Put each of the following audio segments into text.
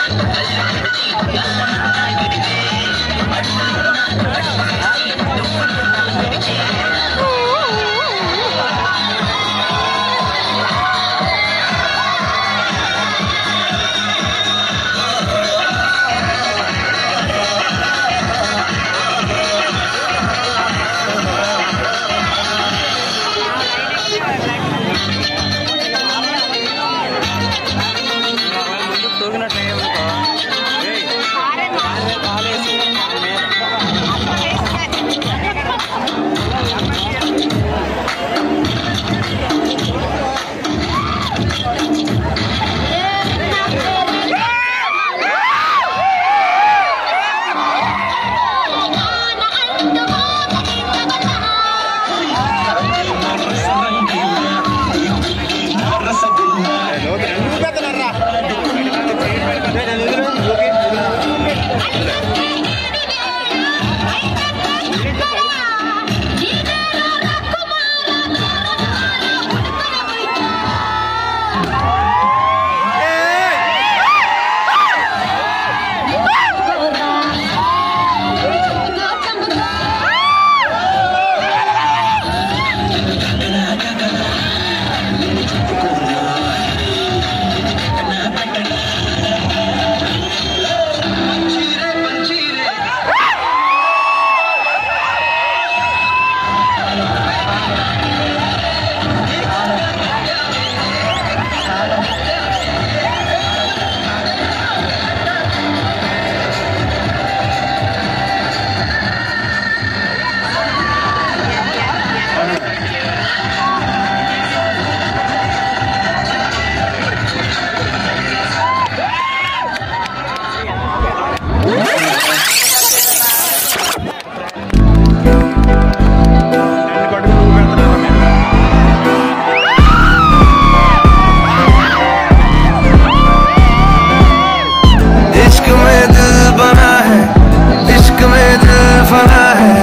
इश्क में दिल बना है इश्क में दिल फना है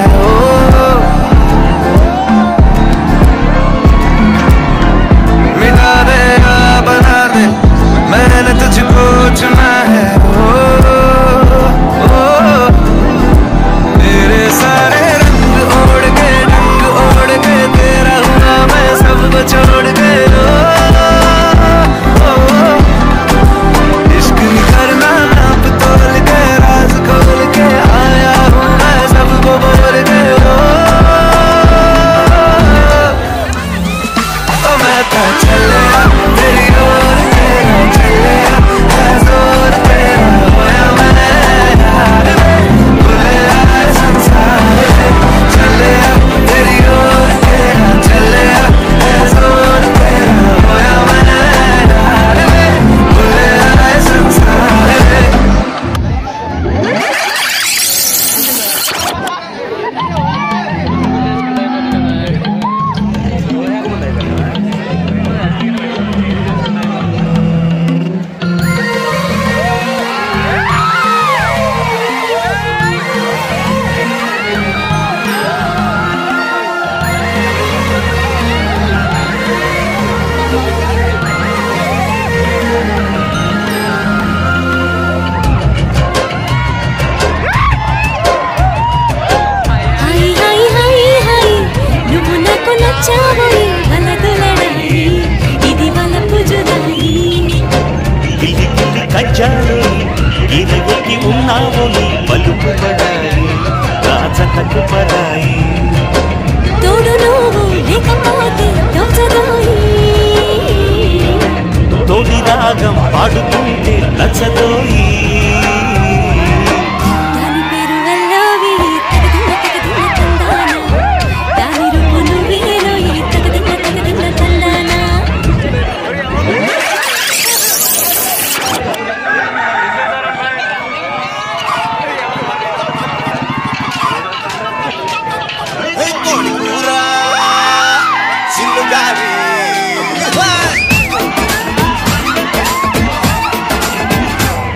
ओ मिटा दे या बना दे मैंने तुझको चुना है ओ, ओ, तेरे सारे रंग ओढ़ के रंग ओढ़ के तेरा हुआ मैं सब छोड़ के ओ, ओ, ओ, इश्क नहीं करना नाप तोल के राज खोल के आया हूँ मैं सबको बोल के ओ, ओ मैं तो चलिया तेरी ओर तेरा चलिया है जोर तेरा होया मैं यार भूले आए संसार में चलिया तेरी ओर तेरा चलिया है जोर तेरा होया मैं यार भूले आए संसार में హాయ్ హాయ్ హాయ్ హాయ్ నువ్వు నాకు నచ్చావోయ్ వలదులడాయి ఇది వలపు జుదాయి గిల్లి గిల్లి కజ్జాలు ఇరగొట్టి ఉన్నావు నీ పలుకు పడాయి రాజకట్టు పడాయి తోడు నువ్వు లేకపోతే దోచదాయి తోడి రాగం పాడుతుంటే నచ్చదోయి దాని పేరు వల్లవి తగదిన్న తగదిన్న తందాన దాని రూపు నువ్వేలోయి తగదిన్న తగదిన్న తందానా చిల్లుగారి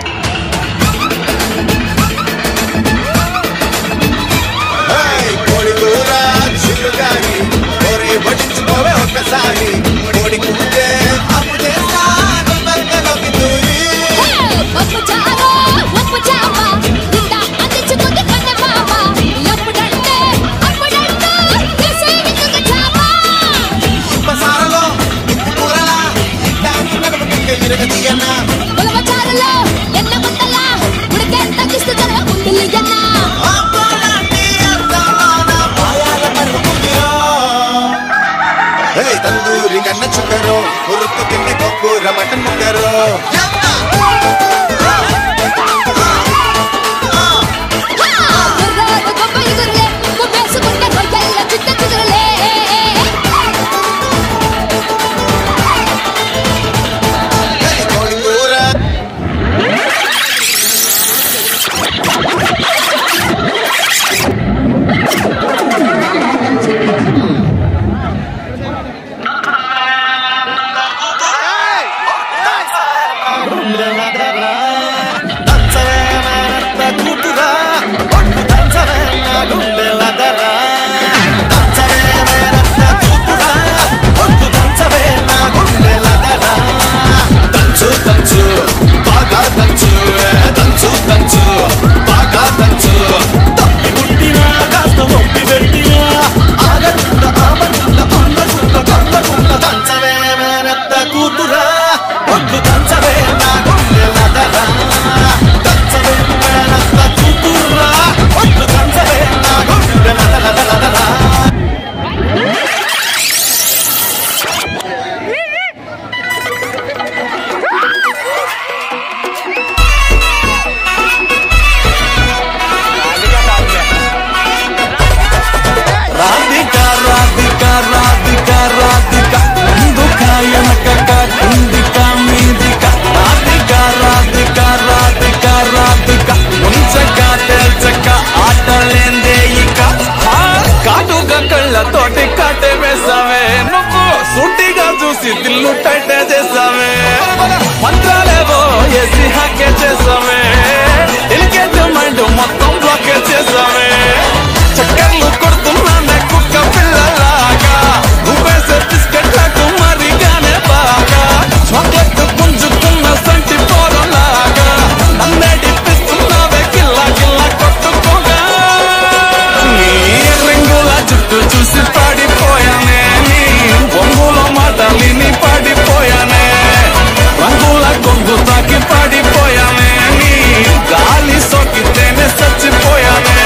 ఏసీ హాకే చేసావే ఎంగేజ్మెంట్ మొత్తం బ్లాకే చేసావే చక్కర్లు కొడుతున్నానే కుక్క పిల్లలాగా నువ్వేసే బిస్కెట్ నాకు మరిగానే బాగా చాక్లెట్ పుంజుకున్న సంటి పోరలాగా నన్నేడిపిస్తున్నావే కిల్ల కిల్ల కొట్టుకోగా నీ రింగుల చుట్టూ చూసి పడిపోయానే నీ బొంగుల మాటలిని పడిపోయానే రంగుల గొంతు తాకి పడిపోయానే నీ గాలి సోకితేనే చచ్చిపోయానే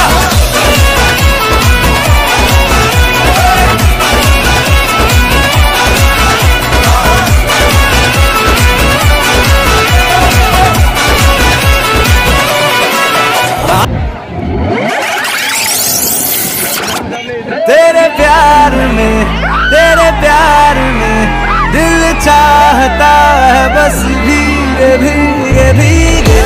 तेरे प्यार में तेरे प्यार में दिल चाहता है बस भीगे भीगे भीगे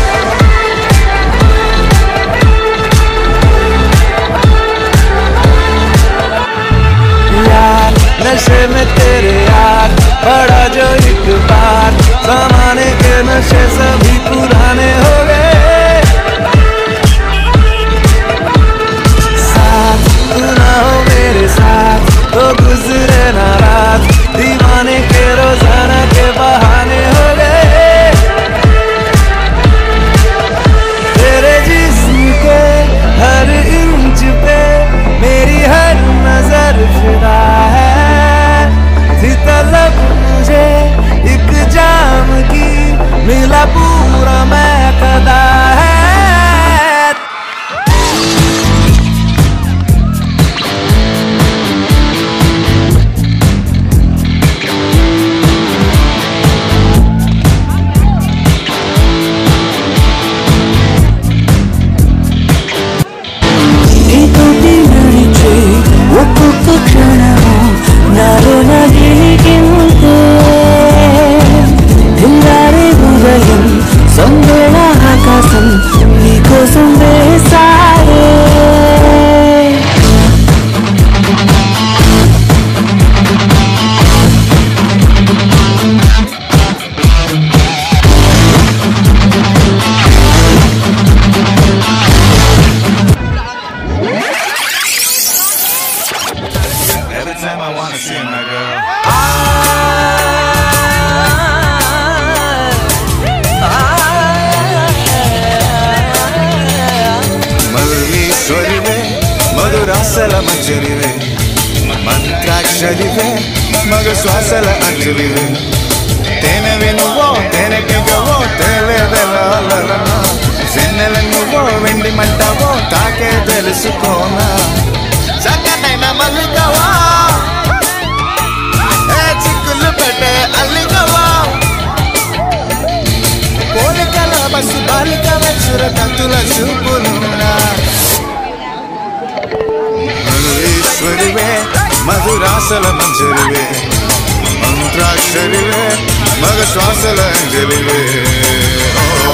यार नशे में तेरे यार बड़ा जो एक बार जमाने के नशे सभी पुराने हो गए साथ तू ना हो मेरे साथ तो गुजरे ना रात दीवाने के रोजाना के बहाने हो गए तेरे जिस्म के हर इंच पे मेरी हर नजर फिदा है थी तलब मुझे एक जाम की मिला पूरा मैं कदा है నీతోటి నడిచే ఒక్కొక్క క్షణము నాలో నగిలికింతే తెల్లారే ఉదయం సందేళ ఆకాశం నీకోసం వేసారే Every time I wanna see my girl. మధురీశ్వరివే మధురాసల మంజరివే మంత్రాక్షరివే మగ శ్వాసల అంజలివే తేనెవి నువ్వో తేనెకిగవో తేలేదెలనా సెన్నెల నువ్వో వెండి మంటవో తాకే తెలుసుకోనా చక్కనైన మల్లికవా ఏ చిక్కులు పెట్టే అల్లికవా పోలికల బస్సు బాలికల చురకత్తుల చూపులున్నా మధురీశ్వరివే మధురాసల మంజరివే మంత్రాక్షరివే మగ శ్వాసల అంజలివే ఓ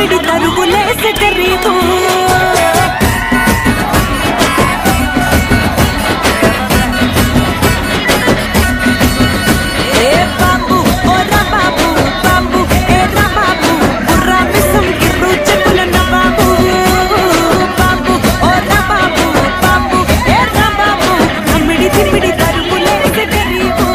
మిడి తరుగులేసి గరీబు ఏ బాబు ఓ రా బాబు బాబు ఏ రా బాబు బుర్రా మిసం గిర్రు చెప్పుల బాబు బాబు ఓ రా బాబు బాబు ఏ రా బాబు అమ్మిడి తిమ్మిడి తరుగులేసి గరీబు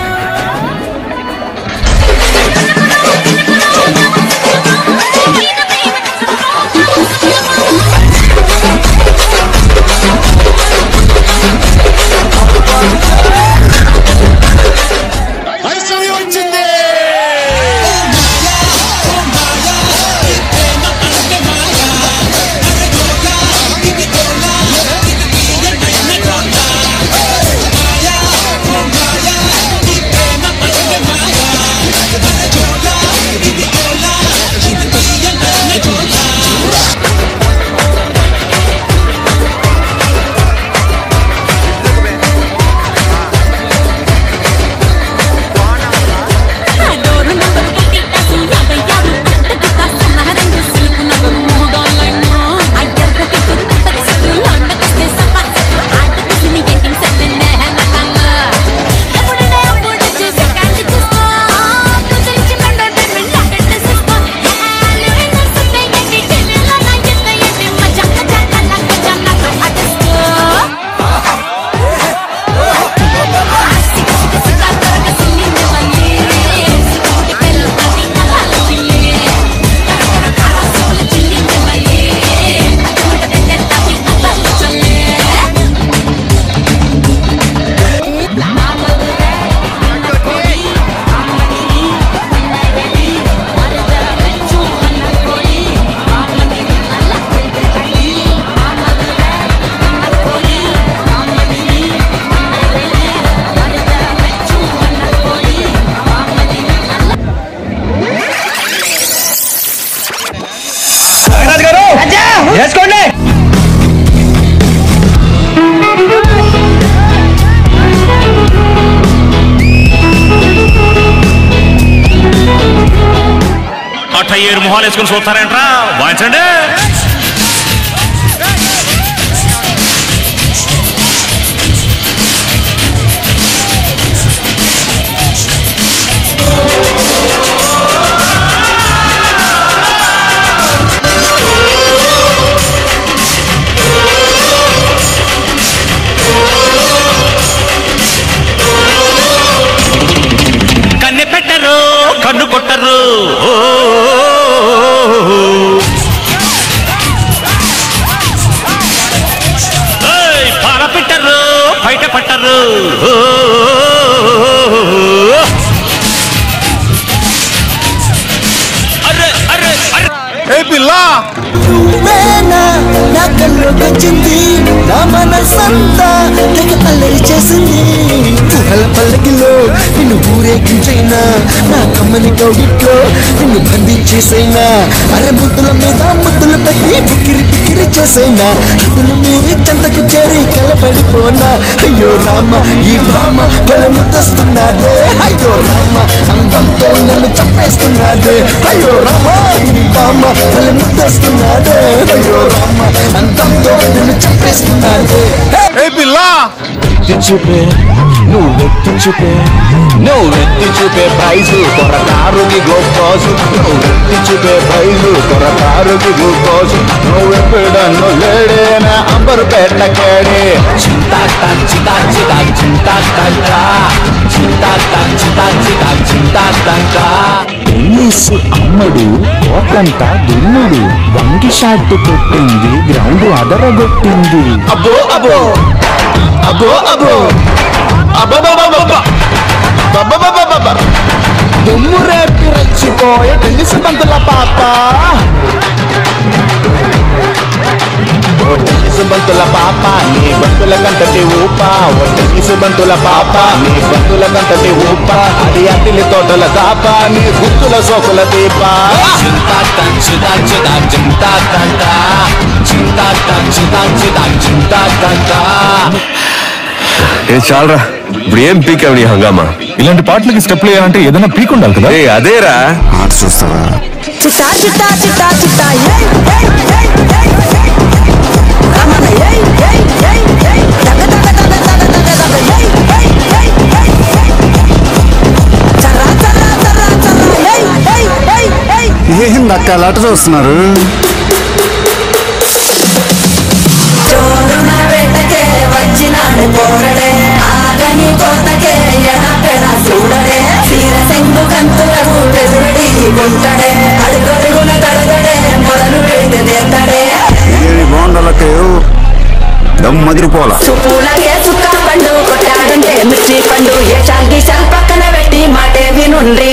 డోరు నంబర్ ఒకటి కాసు యాభై ఆరు అంతకు కాస్త నహరంగు సిల్కు నంబర్ మూడు ఆన్లైన్ అయ్యర్ ఒకటి నంబర్ సిక్కు లండకొస్తే సపాస్ ఆటకు సిని గెటింగ్ సెవెన్ నెహనకంగ ఎప్పుడనే అప్పుడు చూసి కంటి చూస్తా కుదిరించి మెండో డైమండ్ లాకెట్ సిస్తా లివింగ్ సస్తే గెటి టెలిలా నా జిత్త ఎట్టి మజా మజా నా మజా నా అటస్కో అట్ట ఏడు మొహాలు వేసుకుని చూస్తారేంట్రా వాయించండి కన్నె పెట్టరు కన్ను కొట్టరు ఓ ఏయ్, పాల పెట్టరు బయట పట్టరు ఓ అరే అరే అరే ఏ పిల్ల నువ్వేనా నా కళ్ళొకొచ్చింది నా మనసంతా తెగ అల్లరి చేసింది ఊహల పల్లకిలో నిన్ను ఊరేగించైనా నా కమ్మని కౌగిట్లో నిన్ను బంధించేసైనా అరే ముద్దుల మీద ముద్దులు పెట్టి బిక్కిరి బిక్కిరి చేసైనా హద్దులు మీరి చెంతకు చేరి కలపడిపోనా అయ్యో రామ ఈ భామ కల ముద్దస్తున్నాడే అయ్యో రామ అందంతో నన్ను చంపేస్తున్నాడే అయ్యో రామ ఈ భామ కల ముద్దస్తున్నాడే అయ్యో రామ అందంతో నన్ను చంపేస్తున్నాడే ఏ పిల్ల ఎత్తి చూపే నువ్వు ఎత్తి చూపే నువ్వు ఎత్తి చూపే ప్రైజు కొరకారుకి గ్లూకోజు నువ్వు ఎత్తి చూపే ప్రైజు కొరకారుకి గ్లూకోజు నువ్వు ఎప్పుడన్ను లేడేనా అంబరు పెట్టకేడే చింతా చింతా చింతా చింతా చింతా చింతా చింతా చింతా చింతా చింతా టెన్నిస్ అమ్మడు కోటంతా దున్నుడు వంగి షాట్ కొట్టింది గ్రౌండ్ అదరగొట్టింది అబ్బో అబ్బో అబ్బో అబ్బో అబ్బబ్బబ్బబ్బబ్బ. దుమ్ము రేపి రెచ్చిపోయే టెన్నిస్ బంతుల పాప ఓ టెన్నిస్ బంతుల పాప నీ బంతుల గంటటి ఊప ఓ టెన్నిస్ బంతుల పాప నీ బంతుల గంటటి ఊప అది అతిలి తోటల దాప నీ గుర్తుల సోకుల దీప చింతా చింతా చింతా చింతా చింతా చింతా చింతా చింతా చింతా చింతా ఏ చాలరా ఇప్పుడు ఏం పీకావు నీ హంగామా ఇలాంటి పాటలకి స్టెప్ వేయాలంటే ఏదైనా పీక్ ఉండాలి కదా ఏ అదేరా ఆట చూస్తావా చిట్టా చిట్టా చిట్టా చిట్టా ఏయ్ ఏయ్ ఏయ్ ఏయ్ ఏయ్ రమణ ఏయ్ ఏయ్ ఏయ్ ఏయ్ దగ దగ దగ దగ దగ దగ ఏయ్ ఏయ్ ఏయ్ ఏయ్ ఏయ్ చర్రా చర్రా చర్రా చర్రా ఏయ్ ఏయ్ ఏయ్ ఏయ్ ఏందక్క లట చూస్తున్నారు చోరున వేటకే వచ్చినాడు పోరడే ఆగని కోతకే ఎడపెడ చూడడే తీర సెంగు కంతులకు పెదురడి గుంటడే అడుగడుగున గడగడే మొదలు పెడితే నేతడే ఏమి బోండలకు దమ్ మదిరిపోలా చుప్పులకే చుక్క పండు కొట్టాడంటే మిర్చి పండు ఏ చాంగి చల్ పక్కన పెట్టి మాటే వినుండ్రి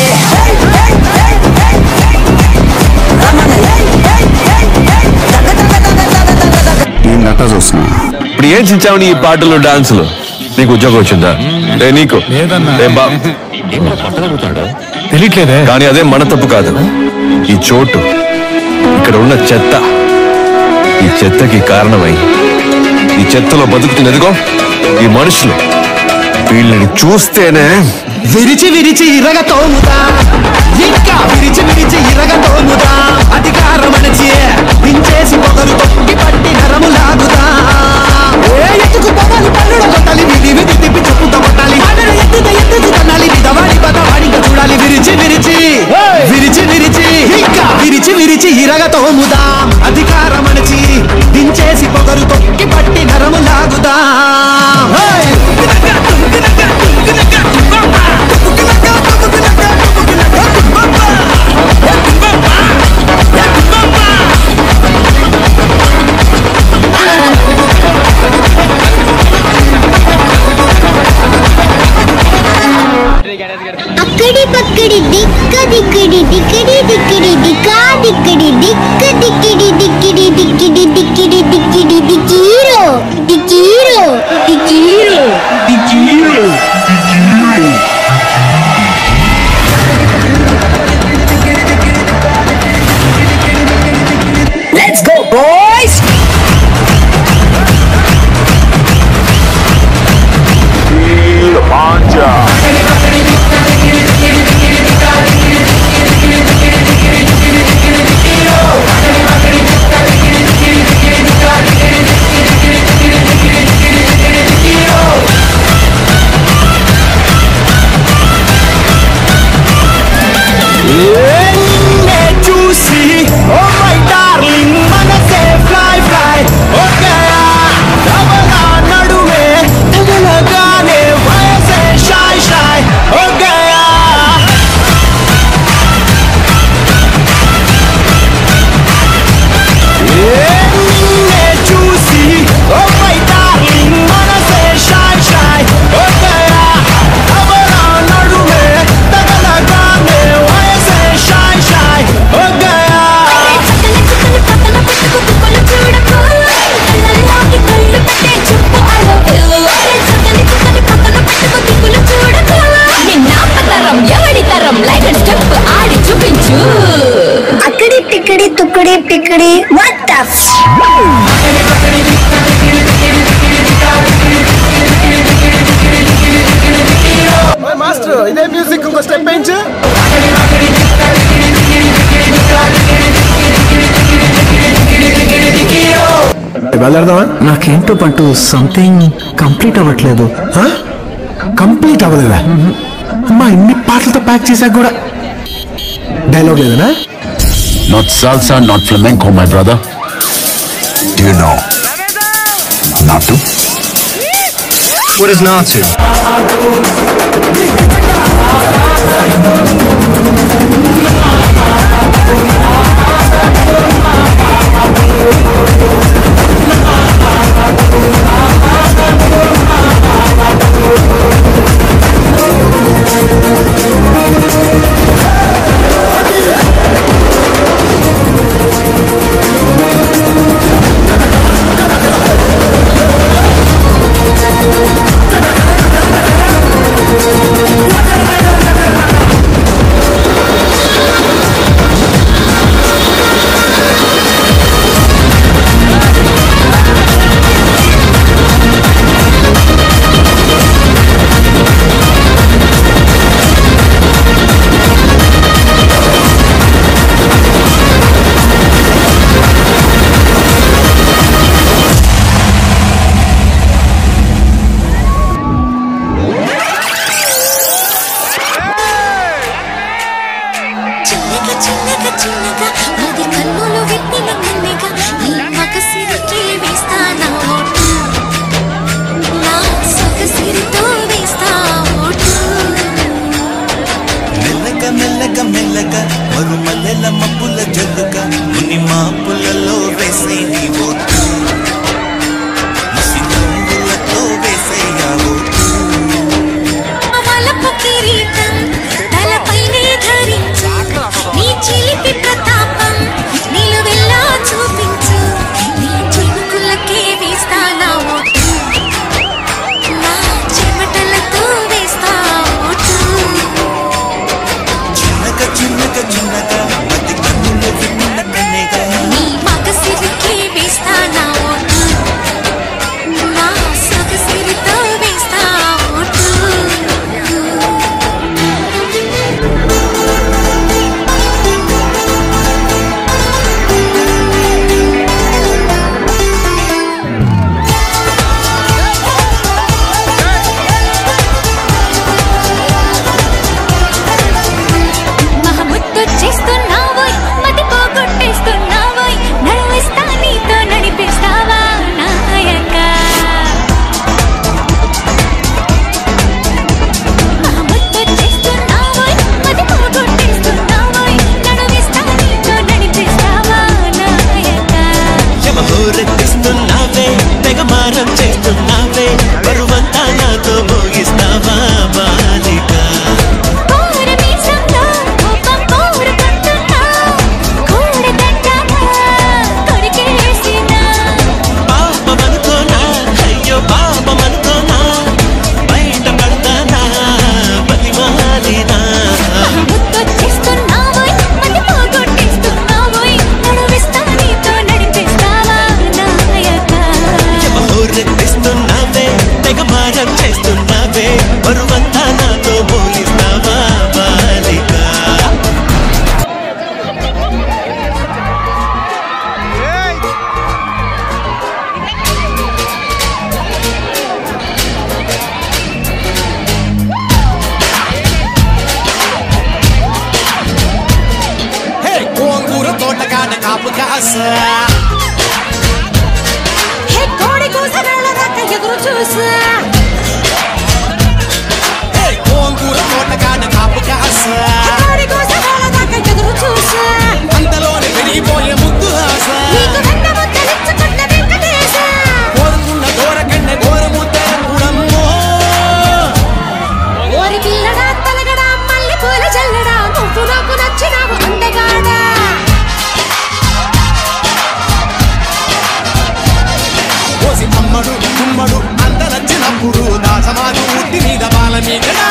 ఈ నట చూస్తున్నా ఇప్పుడు ఏం చించావని ఈ పాటలు డాన్సులు నీకు ఉద్యోగం వచ్చిందా ఏ నీకు ఏ బా తెలియట్లేదే కానీ అదే మన తప్పు కాదు ఈ చోటు ఇక్కడ ఉన్న చెత్త ఈ చెత్తకి కారణమై ఈ చెత్తలో బతుకుతున్నదిగో ఈ మనుషులు వీళ్ళని చూస్తేనే విరిచి విరిచి ఇరగ తోముదా ఇంకా విరిచి విరిచి ఇరగ తోముదా అధికారం అణచి పించేసి పొగలు తొక్కి పట్టి నరము లాగుదా ఏ ఎత్తుకు పొగలు పన్నుడు కొట్టాలి విధి విధి తిప్పి చెప్పుతో కొట్టాలి అడల ఎత్తుత ఎత్తుకు తన్నాలి విధవాడి పదవాడిగా చూడాలి విరిచి విరిచి విరిచి విరిచి ఇంకా విరిచి విరిచి ఇరగ తోముదా అధికారం అణచి దించేసి పొగరు తొక్కి పట్టి నరము లాగుదా అక్కడి పక్కడి దిక్క దిక్కడి దిక్కడి దిక్కడి దిక్కా దిక్కడి దిక్క దిక్కిడి దిక్కిడి దిక్కిడి దిక్కిడి దిక్కిడి దిక్కీరో దిక్కీరో దిక్కీరో దిక్కీరో Let's go, boys! నిన్నే చూసి ఓ మై డార్లింగ్ మనసే ఫ్లై ఫ్లై ఓకే రవణ నడుమే తగలగానే వయసే షాయ్ షాయ్ ఓకే నిన్నే చూసి ఓ మై డార్లింగ్ మనసే షాయ్ షాయ్ ఓకే రవణ నడుమే తగలగానే వయసే షాయ్ షాయ్ ఓకే అక్కడి టిక్కడి తుక్కడి పిక్కడి వాట్ మాస్టర్ ఇదే మ్యూజిక్ ఇంకో స్టెప్ పెంచు బయలుదేరదామా నాకేంటో పంటూ సంథింగ్ కంప్లీట్ అవ్వట్లేదు కంప్లీట్ అవ్వలేదా అమ్మా ఇన్ని పాటలతో ప్యాక్ చేశాక కూడా డైలాగ్ లేదనా Not salsa, not flamenco, my brother. Do you know? Not to? What is not to? What చిన్నగా చిన్నగా చిన్నగా అది కన్నులు విప్పిన కన్నెగా నీ మగసిరికి వేస్తానా ఓటు నా సొగసిరితో వేస్తా ఓటు మెల్లగా మెల్లగా మెల్లగా మరు మల్లెల మబ్బుల జల్లుగా ముని మాపులలో వేసే నీ ఓటు ముసి నవ్వులతో వేసేయా ఓటు వలపు కిరీటం తలపైనే ధరించు నీ చిలిపి ప్రతాపం నిలువెల్లా చూపించు నీ చినుకులకే వేస్తానా ఓటు నా చెమటలతో వేస్తా ఓటు చిన్నగా చిన్నగా చిన్నగా మతి కన్నులు విప్పిన కన్నెగా నీ మగసిరికి వేస్తానా ఓటు నా సొగసిరితో వేస్తా ఓటు మహముద్దొచ్చేస్తున్నావోయ్ మతి పోగొట్టేస్తున్నావోయ్ నడిపిస్తా నీతో నడిపిస్తావా నాయక మహముద్దొచ్చేస్తున్నావోయ్ మతి పోగొట్టేస్తున్నావోయ్ నడిపిస్తా నీతో నడిపిస్తావా నాయక యమహోరెత్తిస్తున్నావే తెగ మారం చేస్తున్నావే బరువంతా నాతో మోగిస్తావా బాలిక కోరమీసంలో కోపం కోరుకుంటున్నా కోడదండగా కొరికేసినా పాపమనుకోనా అయ్యో పాపమనుకోనా బయట పడతానా బతిమాలినా ముద్దొచ్చేస్తున్నావోయ్ మతి పోగొట్టేస్తున్నావోయ్ నడిపిస్తా నీతో నడిపిస్తావా నాయక యమహోరెత్తిస్తున్నావే తెగ మారం చేస్తున్నావే బరువంతా నాతో మోగిస్తావా బాలిక హే గోంగూర తోటకాడ కాపు కాసా హే కోడి కూస వెళ్ళదాకా ఎదురు చూసా హే గోంగూర తోటకాడ కాపు కాసా కోడి కూస వెళ్ళదాకా ఎదురు చూసా అంతలోనే పెరిగిపోయే ముద్దు ఆశ నీకు వెన్న ముద్దలిచ్చుకున్న వెంకటేశ కోరుకున్న దూరకన్నె గోర ముద్ద కూడమ్మో ఓరి పిల్లడా తలగడా మల్లె పూల జల్లడా నువ్వు నాకు నచ్చినావు అందగాడా కోసి అమ్మడు కుమ్మడు అంత నచ్చినప్పుడు నా సమాజం ఉట్టి మీద బాల మీదడా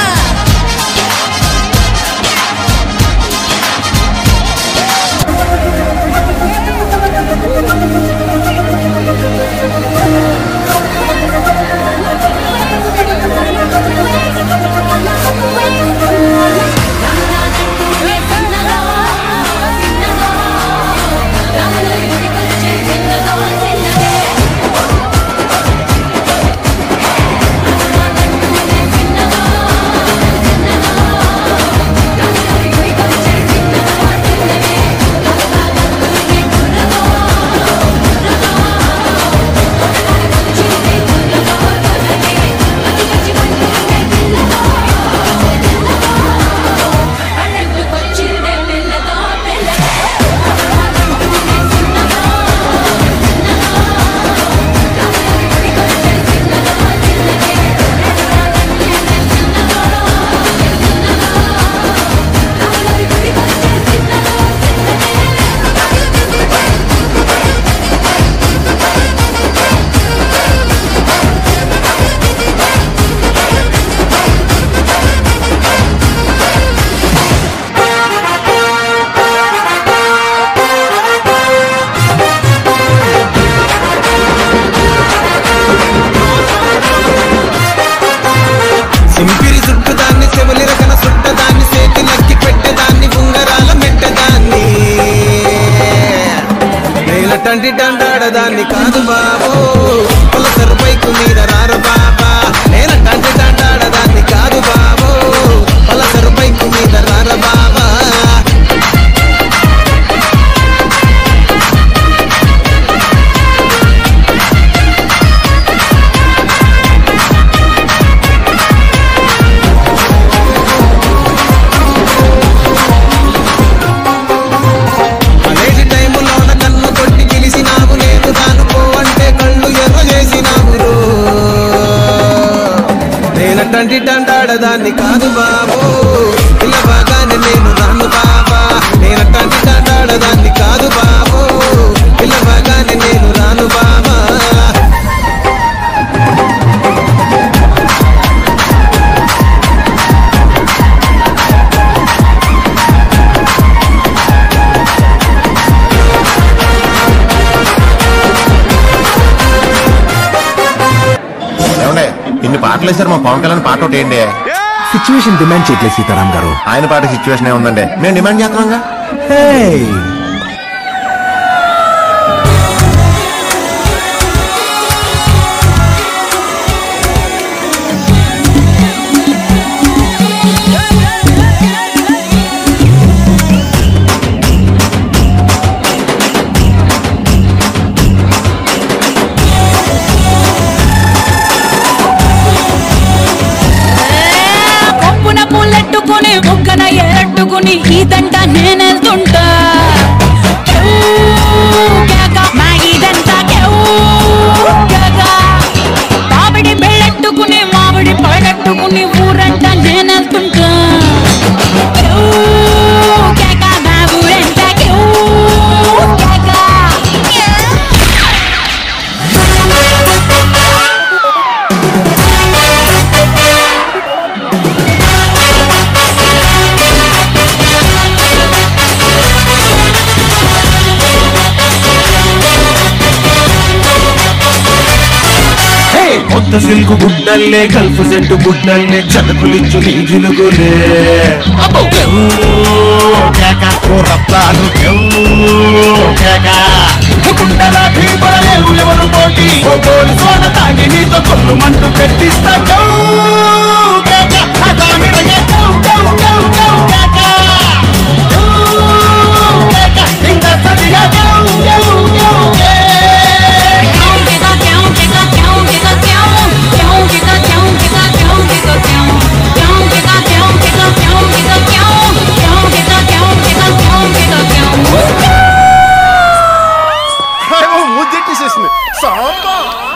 సింపిరి చుట్టుదాన్ని చెవులి రకన సుట్టదాన్ని చేతి నక్కి పెట్టేదాన్ని ఉంగరాల మెట్టదాన్ని నేల టంటి టంటాడదాన్ని కాదు బాబు పొలసరు బైకు మీద రారు బాబా నేల టంటి టంటాడదాన్ని కాదు బాబు పొలసరు బైకు మీద రార బాబా నేనట్టంటి దండాడదాన్ని కాదు బాబు పిల్లబాగానే నేను రాను బాబా నేనట్టంటి దండాడదాన్ని కాదు బాబు పిల్లబాగానే నేను రాను బాబా ఏమండే ఇన్ని పాటలు వేశారు మా పవన్ కళ్యాణ్ పాట ఒకటి ఏంటి సిచ్యువేషన్ డిమాండ్ చేయట్లేదు సీతారాం గారు ఆయన పాట సిచ్యువేషన్ ఏముందండి మేము డిమాండ్ చేస్తున్నాంగా Hey! కొప్పున పూలెట్టుకుని బుగ్గన ఎరట్టుకుని ఈ దంట నేనెళ్తుంటా క్యూ, కేక, మా ఇదంతా క్యూ, కేక. మామిడి బెళ్ళెట్టుకుని మామిడి పడట్టుకుని ఊరంట నేనెళ్తుంటా క్యూ, కేక, మా ఊరంట క్యూ, కేక. కొత్త సిల్కు గుడ్డల్లే గల్ఫ్ సెట్టు గుడ్డల్లే చదుకులిచ్చు నీ జిలుగులే కుండల భీపడలేవు ఎవరు పోటీ ఓ గోలు సోన తాగి నీతో కొల్లు మంటూ పెట్టిస్తా గౌ, కేక, అదామిడగే గౌ, గౌ, గౌ, గౌ, కేక. గౌ, కేక, ఇంకా సరిగా గౌ, గౌ, గౌ, కేక. ముద్దెట్టేసేసింది సాంబా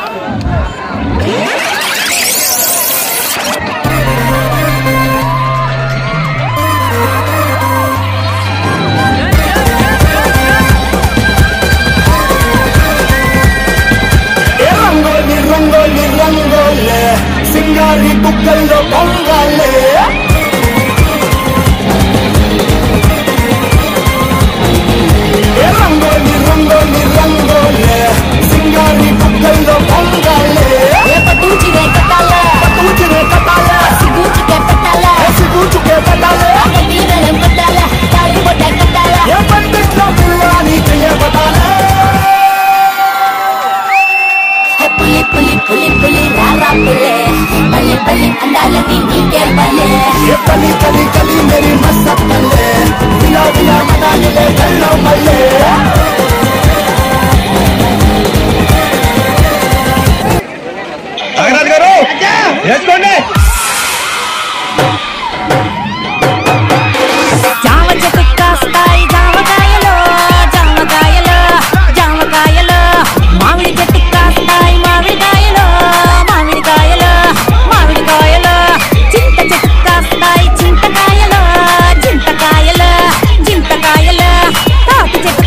ఏ రంగోలి రంగోలి రంగోలే సింగారి బుగ్గల్లో పొంగాలే ఏ రంగోలి రంగోలి రంగోలే సింగారి బుగ్గల్లో పొంగాలే ఏ పట్టుచినే కట్టాలే పట్టుచినే కట్టాలే సిగూచుకే పెట్టాలే సిగూచుకే పెట్టాలే తీరలే పెట్టాలే తాడి బొట్ట కట్టాలే ఏ పండిట్లో పిల్లని చేయబడాలే పులి పులి పులి పులి రారా పులే పల్లి పల్లి అందాలని నీకే పల్లె ये कली कली कली मेरी मस्त कल्ले विला विला मनाने ले कल्लो मल्ले నాగరాజు గారు వేసుకోండి జామ చెట్టు కాస్తాయి జామకాయలు జామకాయలు జామకాయలు మామిడి చెట్టు కాస్తాయి మామిడికాయలు మామిడికాయలు మామిడికాయలు చింత చెట్టు కాస్తాయి చింతకాయలు చింతకాయలు చింతకాయలు తాటి చెట్టు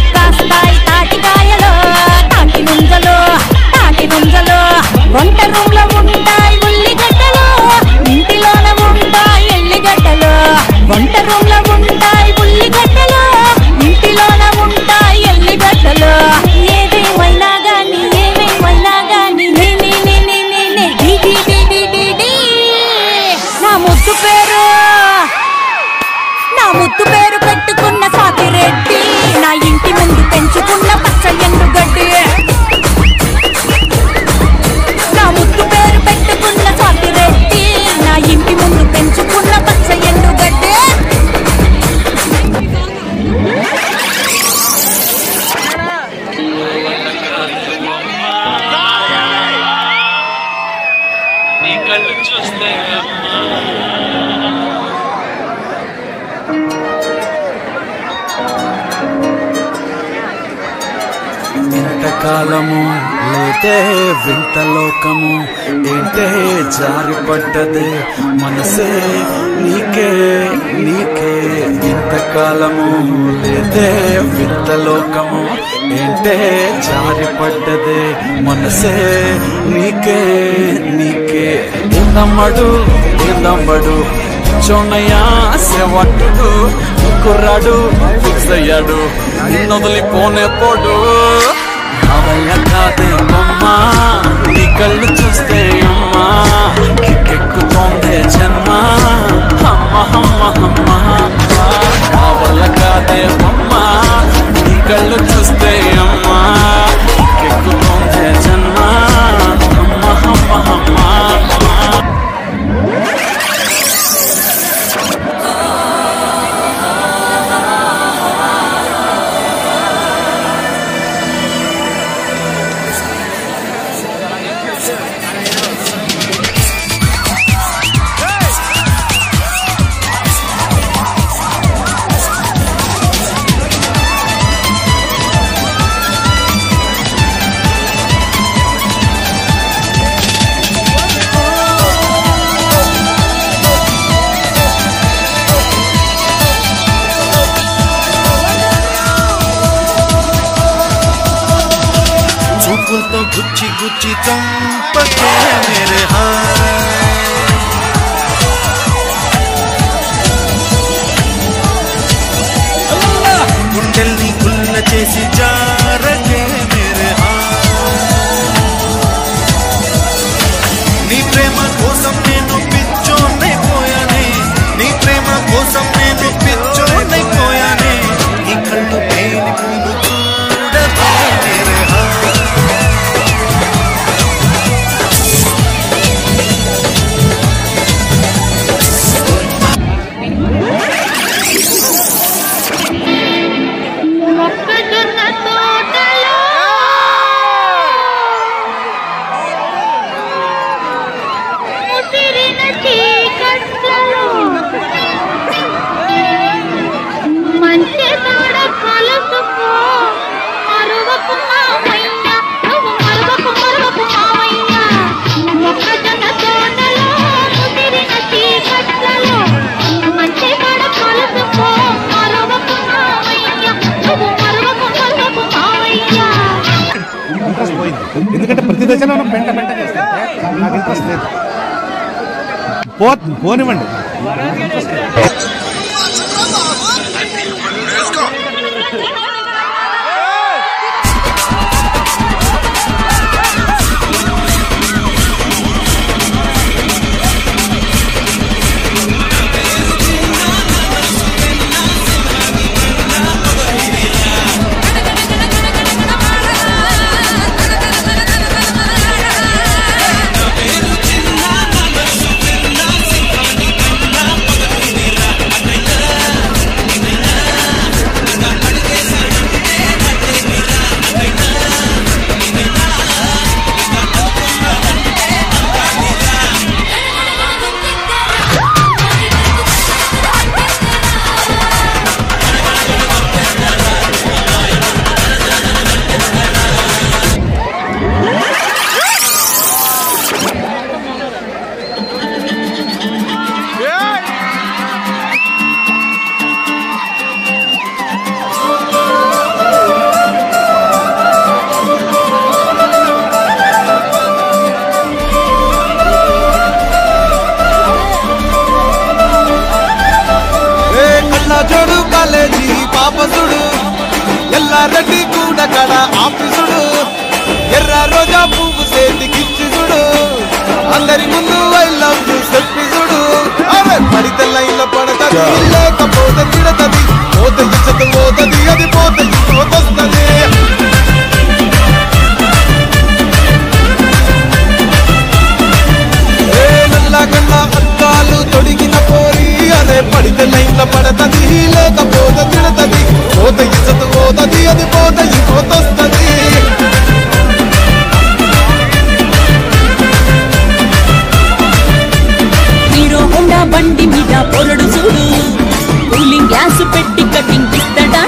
ఇంతకాలము లేతే వింత లోకము ఏంటే జారి పడ్డదే మనసే నీకే నీకే ఇంతకాలము లేతే వింత లోకము ఏంటే జారి పడ్డదే మనసే నీకే నీకే ఏందమ్మడు ఏందమ్మడు చోనయ్యా సేవట్టుడు కుర్రాడు ఫిక్స్ అయ్యాడు నిన్నొదిలిపోనే పోడు అవయ్య కాదే అమ్మా నీ కళ్ళు చూస్తే అమ్మా కిక్కెక్కుతోందే జన్మ అమ్మ అమ్మ అమ్మ అవల్ల కాదే అమ్మా నీ కళ్ళు చూస్తే అమ్మా కిక్కెక్కుతోందే జన్మ అమ్మ అమ్మ అమ్మ చూపులతో గుచ్చి గుచ్చి చంపకే మేరే గుండెల్ని గుల్ల చేసి జారకే మేరే నీ ప్రేమ కోసం నేను పిచ్చోనైపోయానే నీ ప్రేమ కోసం నేను పిచ్చోనైపోయానే నీ కళ్ళు పేని పూలు చూడకే మేరే హా మొక్కజొన్న తోటలో ముసిరిన చీకట్లలో మంచి తాడ కలుసుకో మరువకు మావయ్య నువ్వు మరువకు మరువకు మావయ్య మొక్కజొన్న తోటలో ముసిరిన చీకట్లలో మంచి తాడ కలుసుకో మరువకు మావయ్య నువ్వు మరువకు మరువకు మావయ్య ఇంట్రెస్ట్ పోయింది ఎందుకంటే ప్రతి దశలో పెంట పెంట చేస్తుంటే నాకు ఇంట్రెస్ట్ లేదు పో పోనివ్వండి ఇంట్రెస్ట్ లేదు. ఏ కళ్ళ జోడు కాలేజీ పాపసుడు ఎల్లారెడ్డి కూడా కడ ఆఫీసుడు ఎర్ర రోజా పువ్వు చేతికిచ్చి చూడు అందరి ముందు ఐ లవ్ యూ చెప్పి చూడు అరే పడితే లైన్లో పడతది లేకపోతే తిడతది పోత ఇచ్చత పోతది అది పోత పోతొస్తది ఏ నల్లగన్న అద్దాలు తొడిగిన పోరి అదే పడితే లైన్ల పడతది లేకపోతే తిడతది పోత ఇచ్చత పోతది అది పోత పోతొస్తది హీరో హోండా బండి మీద పొరడు చూడు కూలింగ్ గ్లాస్ పెట్టి కటింగ్ ఇస్తాడా